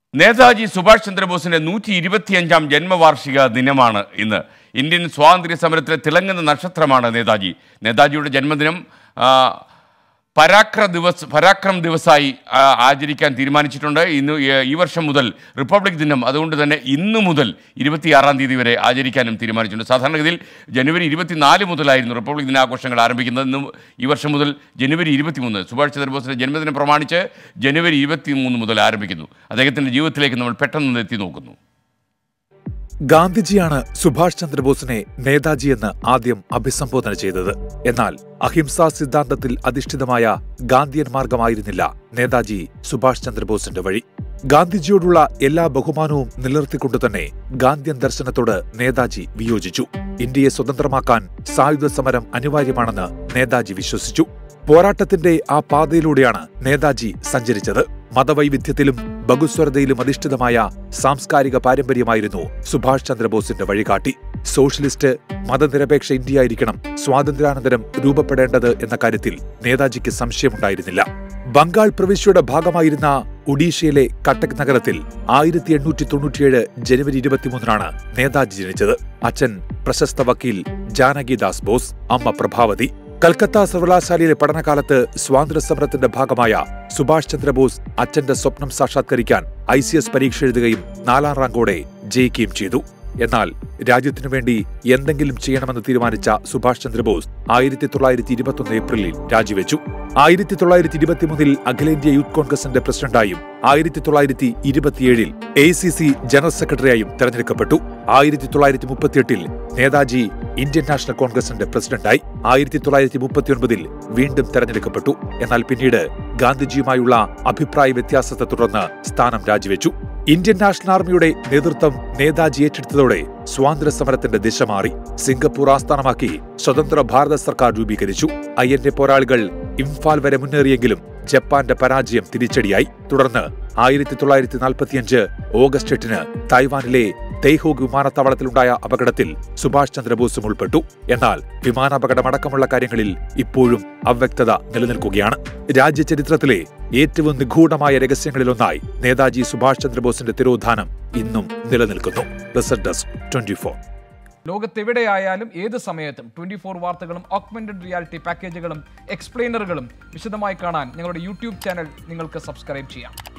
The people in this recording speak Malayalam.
നേതാജി സുഭാഷ് ചന്ദ്രബോസിന്റെ നൂറ്റി ഇരുപത്തിയഞ്ചാം ജന്മവാർഷിക ദിനമാണ് ഇന്ന് ഇന്ത്യൻ സ്വാതന്ത്ര്യ സമരത്തിലെ തിളങ്ങുന്ന നക്ഷത്രമാണ് നേതാജി നേതാജിയുടെ ജന്മദിനം ആ, പരാക്ര ദിവസ് പരാക്രം ദിവസമായി ആ, ആചരിക്കാൻ തീരുമാനിച്ചിട്ടുണ്ട് ഇന്ന് ഈ- ഈ വർഷം മുതൽ റിപ്പബ്ലിക് ദിനം അതുകൊണ്ട് തന്നെ ഇന്ന് മുതൽ ഇരുപത്തിയാറാം തീയതി വരെ ആചരിക്കാനും തീരുമാനിച്ചിട്ടുണ്ട് സാധാരണഗതിയിൽ ജനുവരി ഇരുപത്തിനാല് മുതലായിരുന്നു റിപ്പബ്ലിക് ദിനാഘോഷങ്ങൾ ആരംഭിക്കുന്നത് ഇന്ന് ഈ വർഷം മുതൽ ജനുവരി ഇരുപത്തിമൂന്ന് സുഭാഷ് ചന്ദ്രബോസിന്റെ ജന്മദിനം പ്രമാണിച്ച് ജനുവരി ഇരുപത്തിമൂന്ന് മുതൽ ആരംഭിക്കുന്നു അദ്ദേഹത്തിന്റെ ജീവിതത്തിലേക്ക് നമ്മൾ പെട്ടെന്ന് എത്തി നോക്കുന്നു ഗാന്ധിജിയാണ് സുഭാഷ് ചന്ദ്രബോസിനെ നേതാജി എന്ന് ആദ്യം അഭിസംബോധന ചെയ്തത് എന്നാൽ അഹിംസാ സിദ്ധാന്തത്തിൽ അധിഷ്ഠിതമായ ഗാന്ധിയൻ മാർഗമായിരുന്നില്ല നേതാജി സുഭാഷ് ചന്ദ്രബോസിന്റെ വഴി ഗാന്ധിജിയോടുള്ള എല്ലാ ബഹുമാനവും നിലനിർത്തിക്കൊണ്ട് തന്നെ ഗാന്ധിയൻ ദർശനത്തോട് നേതാജി വിയോജിച്ചു ഇന്ത്യയെ സ്വതന്ത്രമാക്കാൻ സായുധ സമരം അനിവാര്യമാണെന്ന് നേതാജി വിശ്വസിച്ചു പോരാട്ടത്തിന്റെ ആ പാതയിലൂടെയാണ് നേതാജി സഞ്ചരിച്ചത് മതവൈവിധ്യത്തിലും ബഹുസ്വരതയിലും അധിഷ്ഠിതമായ സാംസ്കാരിക പാരമ്പര്യമായിരുന്നു സുഭാഷ് ചന്ദ്രബോസിന്റെ വഴികാട്ടി സോഷ്യലിസ്റ്റ് മതനിരപേക്ഷ ഇന്ത്യയായിരിക്കണം സ്വാതന്ത്ര്യാനന്തരം രൂപപ്പെടേണ്ടത് എന്ന കാര്യത്തിൽ നേതാജിക്ക് സംശയമുണ്ടായിരുന്നില്ല ബംഗാൾ പ്രവിശ്യയുടെ ഭാഗമായിരുന്ന ഒഡീഷയിലെ കട്ടക് നഗരത്തിൽ ആയിരത്തി എണ്ണൂറ്റി തൊണ്ണൂറ്റിയേഴ് ജനുവരി ഇരുപത്തിമൂന്നിനാണ് നേതാജി ജനിച്ചത് അച്ഛൻ പ്രശസ്ത വക്കീൽ ജാനകിദാസ് ബോസ് അമ്മ പ്രഭാവതി കൽക്കത്ത സർവകലാശാലയിലെ പഠനകാലത്ത് സ്വാതന്ത്ര്യ സമരത്തിന്റെ ഭാഗമായ സുഭാഷ് ചന്ദ്രബോസ് അച്ഛന്റെ സ്വപ്നം സാക്ഷാത്കരിക്കാൻ ഐ സി എസ് പരീക്ഷ എഴുതുകയും നാലാം റാങ്കോടെ ജയിക്കുകയും ചെയ്തു എന്നാൽ രാജ്യത്തിനു വേണ്ടി എന്തെങ്കിലും ചെയ്യണമെന്ന് തീരുമാനിച്ച സുഭാഷ് ചന്ദ്രബോസ് ആയിരത്തി തൊള്ളായിരത്തി ഇരുപത്തൊന്ന് ഏപ്രിലിൽ രാജിവെച്ചു ആയിരത്തി തൊള്ളായിരത്തി ഇരുപത്തിമൂന്നിൽ അഖിലേന്ത്യാ യൂത്ത് കോൺഗ്രസിന്റെ പ്രസിഡന്റായും ആയിരത്തി തൊള്ളായിരത്തി ഇരുപത്തിയേഴിൽ എ സി സി ജനറൽ സെക്രട്ടറിയായും തെരഞ്ഞെടുക്കപ്പെട്ടു ആയിരത്തി തൊള്ളായിരത്തി മുപ്പത്തിയെട്ടിൽ നേതാജി ഇന്ത്യൻ നാഷണൽ കോൺഗ്രസിന്റെ പ്രസിഡന്റായി ആയിരത്തി തൊള്ളായിരത്തി മുപ്പത്തിയൊൻപതിൽ വീണ്ടും തെരഞ്ഞെടുക്കപ്പെട്ടു എന്നാൽ പിന്നീട് ഗാന്ധിജിയുമായുള്ള അഭിപ്രായ വ്യത്യാസത്തെ തുടർന്ന് സ്ഥാനം രാജിവെച്ചു ഇന്ത്യൻ നാഷണൽ ആർമിയുടെ നേതൃത്വം നേതാജി ഏറ്റെടുത്തതോടെ സ്വാതന്ത്ര്യ സമരത്തിന്റെ ദിശ മാറി സിംഗപ്പൂർ ആസ്ഥാനമാക്കി സ്വതന്ത്ര ഭാരത സർക്കാർ രൂപീകരിച്ചു ഐ എൻ എ പോരാളികൾ ഇംഫാൽ വരെ മുന്നേറിയെങ്കിലും ജപ്പാന്റെ പരാജയം തിരിച്ചടിയായി തുടർന്ന് ആയിരത്തി തൊള്ളായിരത്തി നാൽപ്പത്തിയഞ്ച് ഓഗസ്റ്റ് എട്ടിന് തായ്വാനിലെ തെയ്ഹോഗ് വിമാനത്താവളത്തിലുണ്ടായ അപകടത്തിൽ സുഭാഷ് ചന്ദ്രബോസും ഉൾപ്പെട്ടു എന്നാൽ വിമാനാപകടമടക്കമുള്ള കാര്യങ്ങളിൽ ഇപ്പോഴും അവ്യക്തത നിലനിൽക്കുകയാണ് രാജ്യചരിത്രത്തിലെ ഏറ്റവും നിഗൂഢമായ രഹസ്യങ്ങളിലൊന്നായി നേതാജി സുഭാഷ് ചന്ദ്രബോസിന്റെ തിരോധാനം ഇന്നും നിലനിൽക്കുന്നു റിസർച്ച് ഡെസ്ക് ട്വന്റി ഫോർ ലോകത്തെവിടെയായാലും ഏത് സമയത്തും ട്വന്റി ഫോർ വാർത്തകളും ഓഗ്മെന്റഡ് റിയാലിറ്റി പാക്കേജുകളും എക്സ്പ്ലെയിനറുകളും വിശദമായി കാണാൻ ഞങ്ങളുടെ യൂട്യൂബ് ചാനൽ നിങ്ങൾക്ക് സബ്സ്ക്രൈബ് ചെയ്യാം